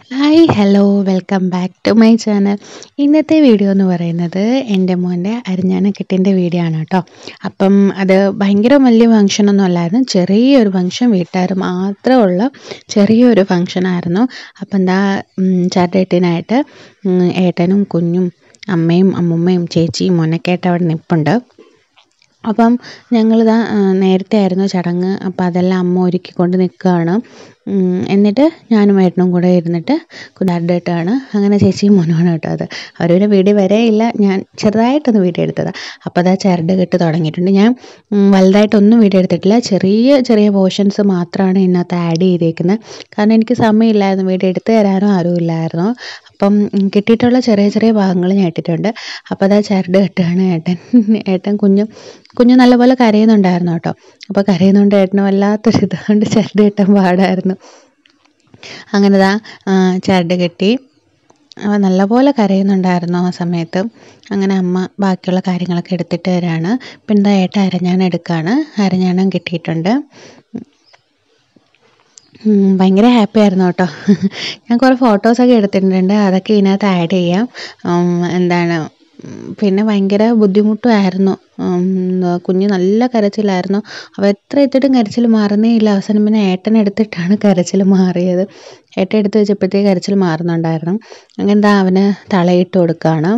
hi hello welcome back to my channel ഇന്നത്തെ video എന്ന് പറയുന്നത് എൻ്റെ മോൻ്റെ അരിഞ്ഞാണക്കെട്ടിൻ്റെ വീഡിയോ ആണ് കേട്ടോ അപ്പം അത് ഭയങ്കര വലിയ ഫങ്ഷനൊന്നും അല്ലായിരുന്നു ചെറിയൊരു ഫങ്ഷൻ വീട്ടുകാർ മാത്രമുള്ള ചെറിയൊരു ഫങ്ഷനായിരുന്നു അപ്പം എന്താ ചാറ്റേട്ടിനായിട്ട് ഏട്ടനും കുഞ്ഞും അമ്മയും അമ്മുമ്മയും ചേച്ചിയും മോനൊക്കെയായിട്ട് അവിടെ നിൽപ്പുണ്ട് അപ്പം ഞങ്ങളിതാ നേരത്തെ ആയിരുന്നു ചടങ്ങ് അപ്പം അതെല്ലാം അമ്മ ഒരുക്കിക്കൊണ്ട് നിൽക്കുകയാണ് എന്നിട്ട് ഞാനും ഏട്ടനും കൂടെ ഇരുന്നിട്ട് കുടാർഡേട്ടാണ് അങ്ങനെ ചേച്ചിയും മോനുമാണ് കേട്ടോ അത് അവരൊരു വീഡിയോ വരെയില്ല ഞാൻ ചെറുതായിട്ടൊന്ന് വീഡിയോ എടുത്തതാണ് അപ്പോൾ അതാ ചരട് കെട്ട് തുടങ്ങിയിട്ടുണ്ട് ഞാൻ വലുതായിട്ടൊന്നും വീഡിയോ എടുത്തിട്ടില്ല ചെറിയ ചെറിയ പോർഷൻസ് മാത്രമാണ് ഇതിനകത്ത് ആഡ് ചെയ്തേക്കുന്നത് കാരണം എനിക്ക് സമയമില്ലായിരുന്നു വീഡിയോ എടുത്തു തരാനോ ആരും ഇല്ലായിരുന്നു അപ്പം കിട്ടിയിട്ടുള്ള ചെറിയ ചെറിയ ഭാഗങ്ങൾ ഞാൻ ഇട്ടിട്ടുണ്ട് അപ്പോൾ അതാ ചരട് കെട്ടുകയാണ് ഏട്ടൻ ഏട്ടൻ കുഞ്ഞും കുഞ്ഞു നല്ലപോലെ കരയുന്നുണ്ടായിരുന്നു കേട്ടോ അപ്പോൾ കരയുന്നുണ്ട് ഏട്ടന് വല്ലാത്തൊരു ഇതുകൊണ്ട് ചരട് കെട്ടാൻ പാടായിരുന്നു അങ്ങനെ ഇതാ ചരട് കെട്ടി അവൻ നല്ലപോലെ കരയുന്നുണ്ടായിരുന്നു ആ സമയത്ത് അങ്ങനെ അമ്മ ബാക്കിയുള്ള കാര്യങ്ങളൊക്കെ എടുത്തിട്ട് വരാണ് പിന്നെ ഏട്ട അരഞ്ഞാണം എടുക്കുകയാണ് അരഞ്ഞാണം കിട്ടിയിട്ടുണ്ട് ഭയങ്കര ഹാപ്പി ആയിരുന്നു കേട്ടോ ഞാൻ കുറേ ഫോട്ടോസൊക്കെ എടുത്തിട്ടുണ്ട് അതൊക്കെ ഇതിനകത്ത് ആഡ് ചെയ്യാം എന്താണ് പിന്നെ ഭയങ്കര ബുദ്ധിമുട്ടുമായിരുന്നു കുഞ്ഞ് നല്ല കരച്ചിലായിരുന്നു അവ എത്ര എത്തിയിട്ടും കരച്ചിൽ മാറുന്നേ ഇല്ല അവസാനം പിന്നെ ഏട്ടൻ എടുത്തിട്ടാണ് കരച്ചിൽ മാറിയത് ഏട്ടൻ എടുത്ത് വെച്ചപ്പോഴത്തേക്ക് കരച്ചിൽ മാറുന്നുണ്ടായിരുന്നു അങ്ങനെ അവന് തളയിട്ട് കൊടുക്കുകയാണ്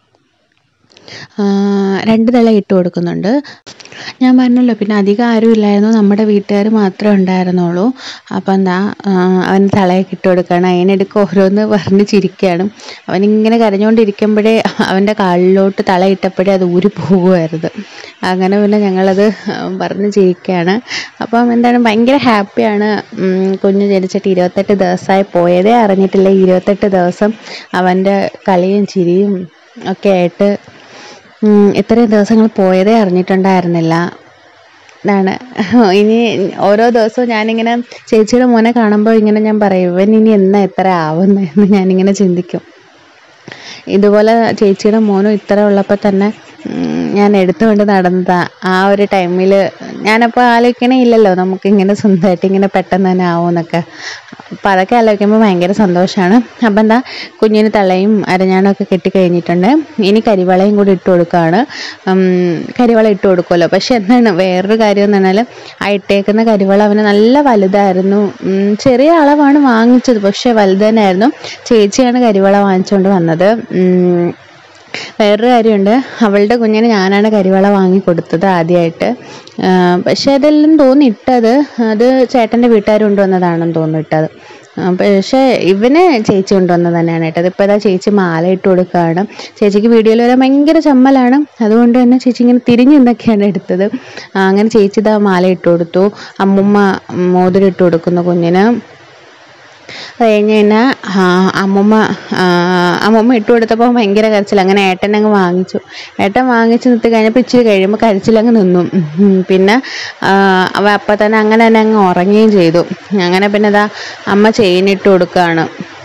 രണ്ട് തല ഇട്ട് കൊടുക്കുന്നുണ്ട് ഞാൻ പറഞ്ഞല്ലോ പിന്നെ അധികം ആരും ഇല്ലായിരുന്നു നമ്മുടെ വീട്ടുകാർ മാത്രമേ ഉണ്ടായിരുന്നുള്ളൂ അപ്പം എന്താ അവൻ തളയൊക്കെ ഇട്ട് കൊടുക്കുകയാണ് അതിനിടയ്ക്ക് ഓരോന്ന് പറഞ്ഞ് ചിരിക്കുകയാണ് അവനിങ്ങനെ കരഞ്ഞുകൊണ്ടിരിക്കുമ്പോഴേ അവൻ്റെ കാലിലോട്ട് തളയിട്ടപ്പോഴേ അത് ഊരി പോകുമായിരുന്നു അങ്ങനെ പിന്നെ ഞങ്ങളത് പറഞ്ഞ് ചിരിക്കുകയാണ് അപ്പം എന്താണ് ഭയങ്കര ഹാപ്പിയാണ് കുഞ്ഞ് ജനിച്ചിട്ട് ഇരുപത്തെട്ട് ദിവസമായി പോയതേ അറിഞ്ഞിട്ടില്ല ഇരുപത്തെട്ട് ദിവസം അവൻ്റെ കളിയും ചിരിയും ഒക്കെ ആയിട്ട് ഇത്രയും ദിവസങ്ങൾ പോയതേ അറിഞ്ഞിട്ടുണ്ടായിരുന്നില്ല ഇതാണ് ഇനി ഓരോ ദിവസവും ഞാനിങ്ങനെ ചേച്ചിയുടെ മോനെ കാണുമ്പോൾ ഇങ്ങനെ ഞാൻ പറയും ഇവൻ ഇനി എന്നാ എത്ര ആവുന്നതെന്ന് ഞാനിങ്ങനെ ചിന്തിക്കും ഇതുപോലെ ചേച്ചിയുടെ മോനും ഇത്ര ഉള്ളപ്പോൾ തന്നെ ഞാൻ എടുത്തുകൊണ്ട് നടന്നതാ ആ ഒരു ടൈമിൽ ഞാനപ്പോൾ ആലോചിക്കണേ ഇല്ലല്ലോ നമുക്ക് ഇങ്ങനെ സ്വന്തമായിട്ട് ഇങ്ങനെ പെട്ടെന്ന് തന്നെ ആവുമെന്നൊക്കെ അപ്പം അതൊക്കെ ആലോചിക്കുമ്പോൾ ഭയങ്കര സന്തോഷമാണ് അപ്പം എന്താ കുഞ്ഞിന് തളയും അരഞ്ഞാണൊക്കെ കെട്ടിക്കഴിഞ്ഞിട്ടുണ്ട് ഇനി കരിവളയും കൂടി ഇട്ട് കൊടുക്കുകയാണ് കരിവള ഇട്ട് കൊടുക്കുമല്ലോ പക്ഷെ എന്താണ് വേറൊരു കാര്യം എന്ന് പറഞ്ഞാൽ ആ ഇട്ടേക്കുന്ന കരിവള അവന് നല്ല വലുതായിരുന്നു ചെറിയ അളവാണ് വാങ്ങിച്ചത് പക്ഷേ വലുത് തന്നെയായിരുന്നു ചേച്ചിയാണ് കരിവള വാങ്ങിച്ചുകൊണ്ട് വന്നത് വേറൊരു കാര്യമുണ്ട് അവളുടെ കുഞ്ഞിന് ഞാനാണ് കരിവള വാങ്ങി കൊടുത്തത് ആദ്യമായിട്ട് പക്ഷേ അതെല്ലാം തോന്നി ഇട്ടത് അത് ചേട്ടൻ്റെ വീട്ടുകാർ കൊണ്ടുവന്നതാണെന്ന് തോന്നുന്നു ഇട്ടത് പക്ഷേ ഇവന് ചേച്ചി കൊണ്ടുവന്നത് തന്നെയാണ് കേട്ടത് ഇപ്പോൾ ഇതാ ചേച്ചി മാല ഇട്ട് കൊടുക്കുകയാണ് ചേച്ചിക്ക് വീഡിയോയിൽ വരാൻ ഭയങ്കര ചമ്മലാണ് അതുകൊണ്ട് തന്നെ ചേച്ചി ഇങ്ങനെ തിരിഞ്ഞ് നിന്നൊക്കെയാണ് എടുത്തത് അങ്ങനെ ചേച്ചി ഇതാ മാല ഇട്ട് കൊടുത്തു അമ്മുമ്മ മോതിരം ഇട്ട് കൊടുക്കുന്നു കുഞ്ഞിന് അത് കഴിഞ്ഞ് കഴിഞ്ഞാൽ അമ്മമ്മ അമ്മമ്മ ഇട്ട് കൊടുത്തപ്പോൾ ഭയങ്കര കരച്ചിൽ അങ്ങനെ ഏട്ടൻ അങ്ങ് വാങ്ങിച്ചു ഏട്ടൻ വാങ്ങിച്ച് നിർത്തി കഴിഞ്ഞപ്പോൾ ഇച്ചിരി കഴിയുമ്പോൾ കരച്ചിലങ്ങ് നിന്നു പിന്നെ അവ അപ്പം തന്നെ അങ്ങനെ തന്നെ അങ്ങ് ഉറങ്ങുകയും ചെയ്തു അങ്ങനെ പിന്നെ ഇതാ അമ്മ ചെയിൻ ഇട്ട് കൊടുക്കുകയാണ്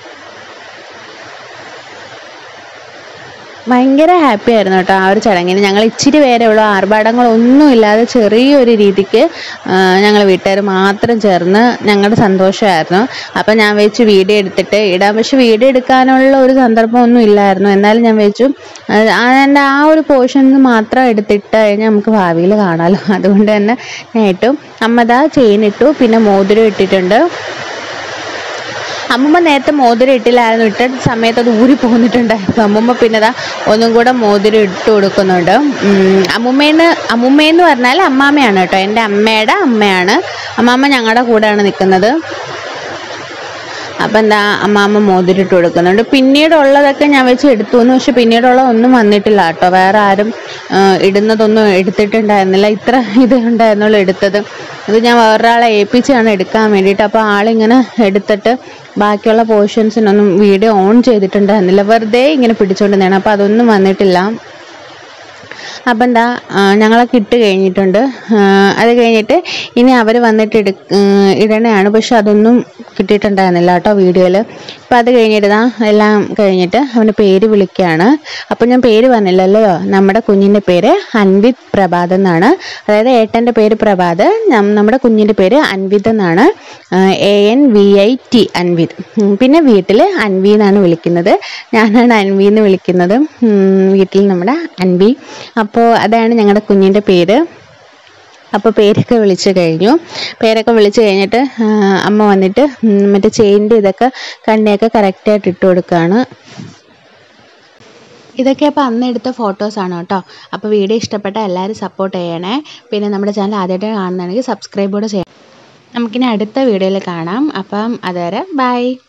ഭയങ്കര ഹാപ്പി ആയിരുന്നു കേട്ടോ ആ ഒരു ചടങ്ങിന് ഞങ്ങൾ ഇച്ചിരി പേരെ ഉള്ളൂ ആർഭാടങ്ങളൊന്നും ഇല്ലാതെ ചെറിയൊരു രീതിക്ക് ഞങ്ങൾ വീട്ടുകാർ മാത്രം ചേർന്ന് ഞങ്ങളുടെ സന്തോഷമായിരുന്നു അപ്പം ഞാൻ വെച്ച് വീഡിയോ എടുത്തിട്ട് ഇടാം പക്ഷെ വീഡിയോ എടുക്കാനുള്ള ഒരു സന്ദർഭമൊന്നും ഇല്ലായിരുന്നു എന്നാലും ഞാൻ വെച്ചു എൻ്റെ ആ ഒരു പോർഷൻസ് മാത്രം എടുത്തിട്ട് കഴിഞ്ഞാൽ നമുക്ക് ഭാവിയിൽ കാണാമല്ലോ അതുകൊണ്ട് തന്നെ ഞാൻ ഇട്ടു അമ്മതാ ചെയിൻ ഇട്ടു പിന്നെ മോതിരം ഇട്ടിട്ടുണ്ട് അമ്മമ്മ നേരത്തെ മോതിരം ഇട്ടില്ലായിരുന്നു ഇട്ട സമയത്ത് അത് ഊരി പോന്നിട്ടുണ്ടായിരുന്നു അമ്മമ്മ പിന്നെ അതാ ഒന്നും കൂടെ മോതിരം ഇട്ട് കൊടുക്കുന്നുണ്ട് അമ്മുമ്മേന്ന് അമ്മുമ്മയെന്ന് പറഞ്ഞാൽ അമ്മാമ്മയാണ് കേട്ടോ എൻ്റെ അമ്മയുടെ അമ്മയാണ് അമ്മാമ്മ ഞങ്ങളുടെ കൂടെയാണ് നിൽക്കുന്നത് അപ്പം എന്താ അമ്മാമ്മ മോതിരിട്ട് കൊടുക്കുന്നുണ്ട് പിന്നീടുള്ളതൊക്കെ ഞാൻ വെച്ച് എടുത്തു എന്ന് പക്ഷെ പിന്നീടുള്ള ഒന്നും വന്നിട്ടില്ല കേട്ടോ വേറെ ആരും ഇടുന്നതൊന്നും എടുത്തിട്ടുണ്ടായിരുന്നില്ല ഇത്ര ഇതേ ഉണ്ടായിരുന്നുള്ളൂ എടുത്തത് ഇത് ഞാൻ വേറൊരാളെ ഏൽപ്പിച്ചാണ് എടുക്കാൻ വേണ്ടിയിട്ട് അപ്പോൾ ആളിങ്ങനെ എടുത്തിട്ട് ബാക്കിയുള്ള പോർഷൻസിനൊന്നും വീഡിയോ ഓൺ ചെയ്തിട്ടുണ്ടായിരുന്നില്ല വെറുതെ ഇങ്ങനെ പിടിച്ചുകൊണ്ട് നിന്നാണ് അപ്പോൾ അതൊന്നും വന്നിട്ടില്ല അപ്പം എന്താ ഞങ്ങളൊക്കെ ഇട്ട് കഴിഞ്ഞിട്ടുണ്ട് അത് കഴിഞ്ഞിട്ട് ഇനി അവർ വന്നിട്ട് എടു ഇടണയാണ് പക്ഷെ അതൊന്നും കിട്ടിയിട്ടുണ്ടായിരുന്നില്ല കേട്ടോ വീഡിയോയിൽ അപ്പം അത് കഴിഞ്ഞിട്ട് ഇതാ എല്ലാം കഴിഞ്ഞിട്ട് അവന് പേര് വിളിക്കുകയാണ് അപ്പം ഞാൻ പേര് പറഞ്ഞില്ലല്ലോ നമ്മുടെ കുഞ്ഞിൻ്റെ പേര് അൻവിത് പ്രഭാത് എന്നാണ് അതായത് ഏട്ടൻ്റെ പേര് പ്രഭാത് നം- നമ്മുടെ കുഞ്ഞിൻ്റെ പേര് അൻവിത് എന്നാണ് A N V I T Anvith ഉം, പിന്നെ വീട്ടിൽ അൻവി എന്നാണ് വിളിക്കുന്നത് ഞാനാണ് അൻവി എന്ന് വിളിക്കുന്നത് ഉം, വീട്ടിൽ നമ്മുടെ അൻവി അപ്പോൾ അതാണ് ഞങ്ങളുടെ കുഞ്ഞിൻ്റെ പേര് അപ്പോൾ പേരൊക്കെ വിളിച്ച് കഴിഞ്ഞു പേരൊക്കെ വിളിച്ച് കഴിഞ്ഞിട്ട് ആ, അമ്മ വന്നിട്ട് ഉം, മറ്റേ ചെയിൻ്റെ ഇതൊക്കെ കണ്ണിയൊക്കെ കറക്റ്റായിട്ട് ഇട്ട് കൊടുക്കുകയാണ് ഇതൊക്കെ അപ്പോൾ അന്ന് എടുത്ത ഫോട്ടോസാണ് കേട്ടോ അപ്പോൾ വീഡിയോ ഇഷ്ടപ്പെട്ട എല്ലാവരും സപ്പോർട്ട് ചെയ്യണേ പിന്നെ നമ്മുടെ ചാനൽ ആദ്യമായിട്ട് കാണുന്നതാണെങ്കിൽ സബ്സ്ക്രൈബ് കൂടെ ചെയ്യണം നമുക്കിനി അടുത്ത വീഡിയോയിൽ കാണാം അപ്പം അതുവരെ ബൈ